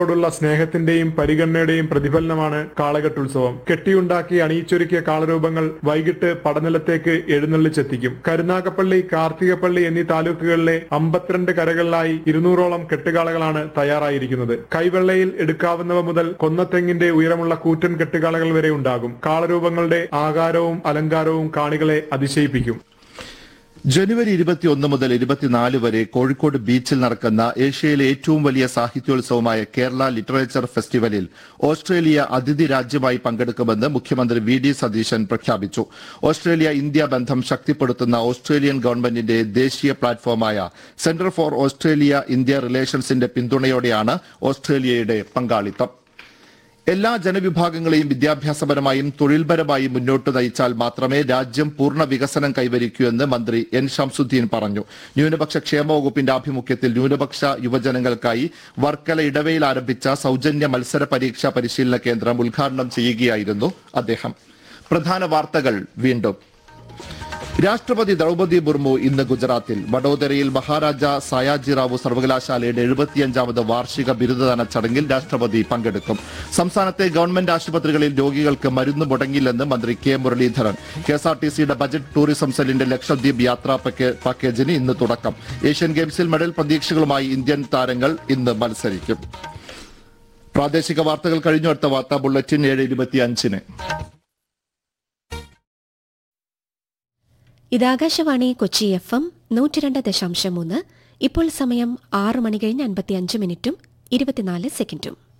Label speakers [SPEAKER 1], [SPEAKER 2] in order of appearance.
[SPEAKER 1] ോടുള്ള സ്നേഹത്തിന്റെയും പരിഗണനയുടെയും പ്രതിഫലനമാണ് കാളകെട്ടുത്സവം കെട്ടിയുണ്ടാക്കി അണിയിച്ചൊരുക്കിയ കാളരൂപങ്ങൾ വൈകിട്ട് പടനിലത്തേക്ക് എഴുന്നള്ളിച്ചെത്തിക്കും കരുനാഗപ്പള്ളി കാർത്തികപ്പള്ളി എന്നീ താലൂക്കുകളിലെ അമ്പത്തിരണ്ട് കരകളിലായി ഇരുന്നൂറോളം കെട്ടുകാളകളാണ് തയ്യാറായിരിക്കുന്നത് കൈവെള്ളയിൽ എടുക്കാവുന്നവ മുതൽ കൊന്നത്തെങ്ങിന്റെ ഉയരമുള്ള കൂറ്റൻ കെട്ടുകാളകൾ വരെ ഉണ്ടാകും കാളരൂപങ്ങളുടെ ആകാരവും അലങ്കാരവും കാണികളെ അതിശയിപ്പിക്കും
[SPEAKER 2] ജനുവരി ഇരുപത്തിയൊന്ന് മുതൽ ഇരുപത്തിനാല് വരെ കോഴിക്കോട് ബീച്ചിൽ നടക്കുന്ന ഏഷ്യയിലെ ഏറ്റവും വലിയ സാഹിത്യോത്സവമായ കേരള ലിറ്ററേച്ചർ ഫെസ്റ്റിവലിൽ ഓസ്ട്രേലിയ അതിഥി രാജ്യമായി പങ്കെടുക്കുമെന്ന് മുഖ്യമന്ത്രി വി ഡി സതീശൻ പ്രഖ്യാപിച്ചു ഓസ്ട്രേലിയ ഇന്ത്യ ബന്ധം ശക്തിപ്പെടുത്തുന്ന ഓസ്ട്രേലിയൻ ഗവൺമെന്റിന്റെ ദേശീയ പ്ലാറ്റ്ഫോമായ സെന്റർ ഫോർ ഓസ്ട്രേലിയ ഇന്ത്യ റിലേഷൻസിന്റെ പിന്തുണയോടെയാണ് ഓസ്ട്രേലിയയുടെ പങ്കാളിത്തം എല്ലാ ജനവിഭാഗങ്ങളെയും വിദ്യാഭ്യാസപരമായും തൊഴിൽപരമായും മുന്നോട്ട് നയിച്ചാൽ മാത്രമേ രാജ്യം പൂർണ്ണ വികസനം കൈവരിക്കൂ എന്ന് മന്ത്രി എൻ ഷംസുദ്ദീൻ പറഞ്ഞു ന്യൂനപക്ഷ ക്ഷേമ വകുപ്പിന്റെ ആഭിമുഖ്യത്തിൽ ന്യൂനപക്ഷ യുവജനങ്ങൾക്കായി വർക്കല ഇടവയിൽ ആരംഭിച്ച സൌജന്യ മത്സര പരീക്ഷാ പരിശീലന കേന്ദ്രം ഉദ്ഘാടനം ചെയ്യുകയായിരുന്നു അദ്ദേഹം പ്രധാന വാർത്തകൾ വീണ്ടും രാഷ്ട്രപതി ദ്രൗപദി മുർമു ഇന്ന് ഗുജറാത്തിൽ വഡോദരയിൽ മഹാരാജ സയാജിറാവു സർവകലാശാലയുടെ എഴുപത്തിയഞ്ചാമത് വാർഷിക ബിരുദദാന ചടങ്ങിൽ രാഷ്ട്രപതി പങ്കെടുക്കും സംസ്ഥാനത്തെ ഗവൺമെന്റ് ആശുപത്രികളിൽ രോഗികൾക്ക് മരുന്ന് മുടങ്ങില്ലെന്ന് മന്ത്രി കെ മുരളീധരൻ കെഎസ്ആർടിസിയുടെ ബജറ്റ് ടൂറിസം സെല്ലിന്റെ ലക്ഷദ്വീപ് യാത്രാ പാക്കേ- പാക്കേജിന് ഇന്ന് തുടക്കം ഏഷ്യൻ ഗെയിംസിൽ മെഡൽ പ്രതീക്ഷകളുമായി ഇന്ത്യൻ താരങ്ങൾ ഇന്ന് മത്സരിക്കും പ്രാദേശിക വാർത്തകൾ കഴിഞ്ഞു അടുത്ത വാർത്താ ബുള്ളറ്റിൻ ഏഴ് ഇരുപത്തിയഞ്ചിന്
[SPEAKER 3] ഇത് ആകാശവാണി കൊച്ചി എഫ് എം നൂറ്റിരണ്ട് ദശാംശം മൂന്ന് ഇപ്പോൾ സമയം ആറ് മണി കഴിഞ്ഞ് അൻപത്തിയഞ്ച് മിനിറ്റും ഇരുപത്തിനാല് സെക്കൻഡും